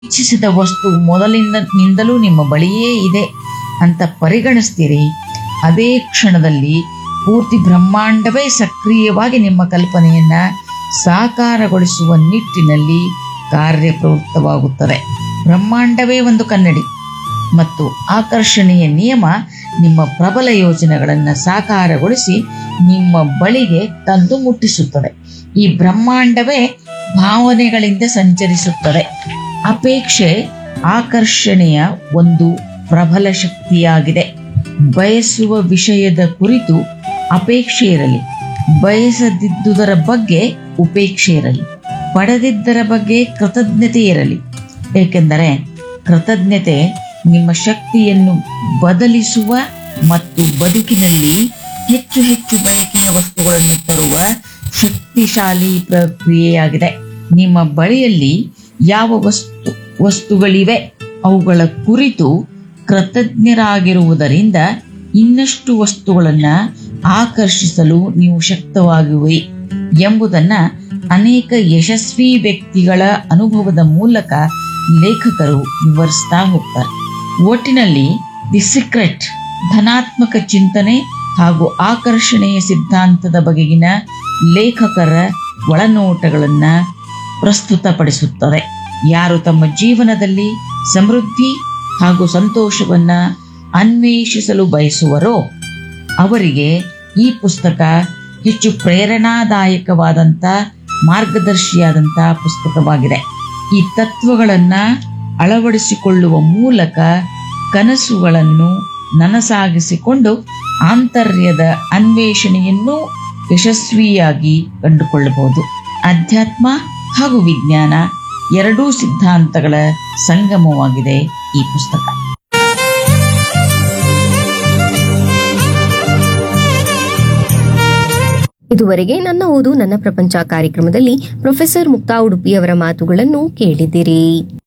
ಇಚ್ಛಿಸಿದ ವಸ್ತು ಮೊದಲಿಂದ ನಿಂದಲೂ ನಿಮ್ಮ ಬಳಿಯೇ ಇದೆ ಅಂತ ಪರಿಗಣಿಸ್ತೀರಿ ಅದೇ ಕ್ಷಣದಲ್ಲಿ ಪೂರ್ತಿ ಬ್ರಹ್ಮಾಂಡವೇ ಸಕ್ರಿಯವಾಗಿ ನಿಮ್ಮ ಕಲ್ಪನೆಯನ್ನ ಸಾಕಾರಗೊಳಿಸುವ ನಿಟ್ಟಿನಲ್ಲಿ ಕಾರ್ಯಪ್ರವೃತ್ತವಾಗುತ್ತದೆ ಬ್ರಹ್ಮಾಂಡವೇ ಒಂದು ಕನ್ನಡಿ ಮತ್ತು ಆಕರ್ಷಣೆಯ ನಿಯಮ ನಿಮ್ಮ ಪ್ರಬಲ ಯೋಜನೆಗಳನ್ನು ಸಾಕಾರಗೊಳಿಸಿ ನಿಮ್ಮ ಬಳಿಗೆ ತಂದು ಮುಟ್ಟಿಸುತ್ತದೆ ಈ ಬ್ರಹ್ಮಾಂಡವೇ ಭಾವನೆಗಳಿಂದ ಸಂಚರಿಸುತ್ತದೆ ಅಪೇಕ್ಷೆ ಆಕರ್ಷಣೆಯ ಒಂದು ಪ್ರಬಲ ಶಕ್ತಿಯಾಗಿದೆ ಬಯಸುವ ವಿಷಯದ ಕುರಿತು ಅಪೇಕ್ಷೆ ಇರಲಿ ಬಯಸದಿದ್ದುದರ ಬಗ್ಗೆ ಉಪೇಕ್ಷೆ ಇರಲಿ ಪಡೆದಿದ್ದರ ಬಗ್ಗೆ ಕೃತಜ್ಞತೆ ಇರಲಿ ಏಕೆಂದರೆ ಕೃತಜ್ಞತೆ ನಿಮ್ಮ ಶಕ್ತಿಯನ್ನು ಬದಲಿಸುವ ಮತ್ತು ಬದುಕಿನಲ್ಲಿ ಹೆಚ್ಚು ಹೆಚ್ಚು ಬಯಕೆಯ ವಸ್ತುಗಳನ್ನು ತರುವ ಶಕ್ತಿಶಾಲಿ ಪ್ರಕ್ರಿಯೆಯಾಗಿದೆ ನಿಮ್ಮ ಬಳಿಯಲ್ಲಿ ಯಾವ ವಸ್ತು ವಸ್ತುಗಳಿವೆ ಅವುಗಳ ಕುರಿತು ಕೃತಜ್ಞರಾಗಿರುವುದರಿಂದ ಇನ್ನಷ್ಟು ವಸ್ತುಗಳನ್ನ ಆಕರ್ಷಿಸಲು ನೀವು ಶಕ್ತವಾಗುವಿರಿ ಎಂಬುದನ್ನ ಅನೇಕ ಯಶಸ್ವಿ ವ್ಯಕ್ತಿಗಳ ಅನುಭವದ ಮೂಲಕ ಲೇಖಕರು ವಿವರಿಸ್ತಾ ಹೋಗ್ತಾರೆ ಒಟ್ಟಿನಲ್ಲಿ ದಿ ಸೀಕ್ರೆಟ್ ಧನಾತ್ಮಕ ಚಿಂತನೆ ಹಾಗೂ ಆಕರ್ಷಣೆಯ ಸಿದ್ಧಾಂತದ ಬಗೆಗಿನ ಲೇಖಕರ ಒಳನೋಟಗಳನ್ನ ಪ್ರಸ್ತುತಪಡಿಸುತ್ತದೆ ಯಾರು ತಮ್ಮ ಜೀವನದಲ್ಲಿ ಸಮೃದ್ಧಿ ಹಾಗೂ ಸಂತೋಷವನ್ನ ಅನ್ವೇಷಿಸಲು ಬಯಸುವರೋ ಅವರಿಗೆ ಈ ಪುಸ್ತಕ ಹೆಚ್ಚು ಪ್ರೇರಣಾದಾಯಕವಾದಂಥ ಮಾರ್ಗದರ್ಶಿಯಾದಂಥ ಪುಸ್ತಕವಾಗಿದೆ ಈ ತತ್ವಗಳನ್ನ ಅಳವಡಿಸಿಕೊಳ್ಳುವ ಮೂಲಕ ಕನಸುಗಳನ್ನು ನನಸಾಗಿಸಿಕೊಂಡು ಆಂತರ್ಯದ ಅನ್ವೇಷಣೆಯನ್ನು ಯಶಸ್ವಿಯಾಗಿ ಕಂಡುಕೊಳ್ಳಬಹುದು ಅಧ್ಯಾತ್ಮ ಹಾಗೂ ವಿಜ್ಞಾನ ಎರಡೂ ಸಿದ್ಧಾಂತಗಳ ಸಂಗಮವಾಗಿದೆ ಈ ಪುಸ್ತಕ ಇದುವರೆಗೆ ನನ್ನ ಓದು ನನ್ನ ಪ್ರಪಂಚ ಕಾರ್ಯಕ್ರಮದಲ್ಲಿ ಪ್ರೊಫೆಸರ್ ಮುಕ್ತಾ ಉಡುಪಿಯವರ ಮಾತುಗಳನ್ನು ಕೇಳಿದಿರಿ